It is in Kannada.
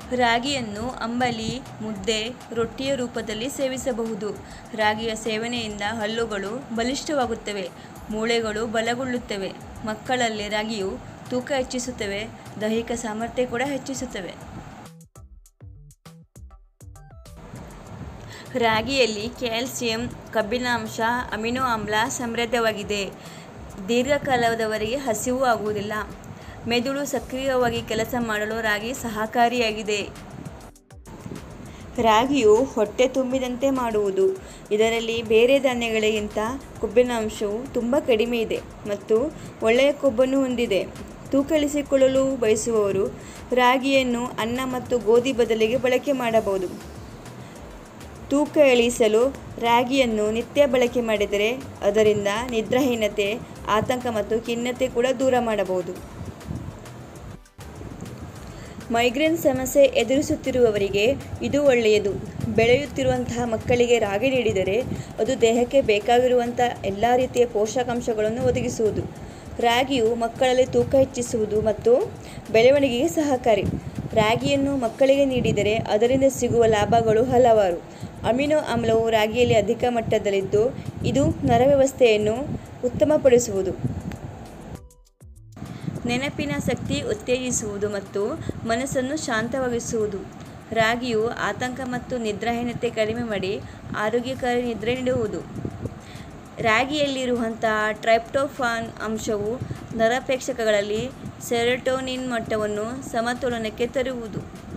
ರಾಗಿಯನ್ನು ಅಂಬಲಿ ಮುದ್ದೆ ರೊಟ್ಟಿಯ ರೂಪದಲ್ಲಿ ಸೇವಿಸಬಹುದು ರಾಗಿಯ ಸೇವನೆಯಿಂದ ಹಲ್ಲುಗಳು ಬಲಿಷ್ಠವಾಗುತ್ತವೆ ಮೂಳೆಗಳು ಬಲಗೊಳ್ಳುತ್ತವೆ ಮಕ್ಕಳಲ್ಲಿ ರಾಗಿಯು ತೂಕ ಹೆಚ್ಚಿಸುತ್ತವೆ ದೈಹಿಕ ಸಾಮರ್ಥ್ಯ ಕೂಡ ಹೆಚ್ಚಿಸುತ್ತವೆ ರಾಗಿಯಲ್ಲಿ ಕ್ಯಾಲ್ಸಿಯಂ ಕಬ್ಬಿಣಾಂಶ ಅಮಿನೋ ಆಮ್ಲ ಸಮೃದ್ಧವಾಗಿದೆ ದೀರ್ಘಕಾಲದವರೆಗೆ ಹಸಿವು ಆಗುವುದಿಲ್ಲ ಮೆದುಳು ಸಕ್ರಿಯವಾಗಿ ಕೆಲಸ ಮಾಡಲು ರಾಗಿ ಸಹಕಾರಿಯಾಗಿದೆ ರಾಗಿಯು ಹೊಟ್ಟೆ ತುಂಬಿದಂತೆ ಮಾಡುವುದು ಇದರಲ್ಲಿ ಬೇರೆ ಧಾನ್ಯಗಳಿಗಿಂತ ಕೊಬ್ಬಿನಾಂಶವು ತುಂಬ ಕಡಿಮೆ ಇದೆ ಮತ್ತು ಒಳ್ಳೆಯ ಕೊಬ್ಬನ್ನು ಹೊಂದಿದೆ ತೂಕ ಇಳಿಸಿಕೊಳ್ಳಲು ಬಯಸುವವರು ರಾಗಿಯನ್ನು ಅನ್ನ ಮತ್ತು ಗೋಧಿ ಬದಲಿಗೆ ಬಳಕೆ ಮಾಡಬಹುದು ತೂಕ ಇಳಿಸಲು ರಾಗಿಯನ್ನು ನಿತ್ಯ ಬಳಕೆ ಮಾಡಿದರೆ ಅದರಿಂದ ನಿದ್ರಾಹೀನತೆ ಆತಂಕ ಮತ್ತು ಖಿನ್ನತೆ ಕೂಡ ದೂರ ಮಾಡಬಹುದು ಮೈಗ್ರೇನ್ ಸಮಸ್ಯೆ ಎದುರಿಸುತ್ತಿರುವವರಿಗೆ ಇದು ಒಳ್ಳೆಯದು ಬೆಳೆಯುತ್ತಿರುವಂತಹ ಮಕ್ಕಳಿಗೆ ರಾಗಿ ನೀಡಿದರೆ ಅದು ದೇಹಕ್ಕೆ ಬೇಕಾಗಿರುವಂಥ ಎಲ್ಲ ರೀತಿಯ ಪೋಷಕಾಂಶಗಳನ್ನು ಒದಗಿಸುವುದು ರಾಗಿಯು ಮಕ್ಕಳಲ್ಲಿ ತೂಕ ಹೆಚ್ಚಿಸುವುದು ಮತ್ತು ಬೆಳವಣಿಗೆಗೆ ಸಹಕಾರಿ ರಾಗಿಯನ್ನು ಮಕ್ಕಳಿಗೆ ನೀಡಿದರೆ ಅದರಿಂದ ಸಿಗುವ ಲಾಭಗಳು ಹಲವಾರು ಅಮಿನೋ ಆಮ್ಲವು ರಾಗಿಯಲ್ಲಿ ಅಧಿಕ ಮಟ್ಟದಲ್ಲಿದ್ದು ಇದು ನರವ್ಯವಸ್ಥೆಯನ್ನು ಉತ್ತಮಪಡಿಸುವುದು ನೆನಪಿನ ಶಕ್ತಿ ಉತ್ತೇಜಿಸುವುದು ಮತ್ತು ಮನಸ್ಸನ್ನು ಶಾಂತವಾಗಿಸುವುದು ರಾಗಿಯು ಆತಂಕ ಮತ್ತು ನಿದ್ರಾಹೀನತೆ ಕಡಿಮೆ ಮಾಡಿ ಆರೋಗ್ಯಕಾರಿ ನಿದ್ರೆ ನೀಡುವುದು ರಾಗಿಯಲ್ಲಿರುವಂತಹ ಟ್ರೈಪ್ಟೋಫಾನ್ ಅಂಶವು ನರಪ್ರೇಕ್ಷಕಗಳಲ್ಲಿ ಸೆರೋಟೋನಿನ್ ಮಟ್ಟವನ್ನು ಸಮತೋಲನಕ್ಕೆ ತರುವುದು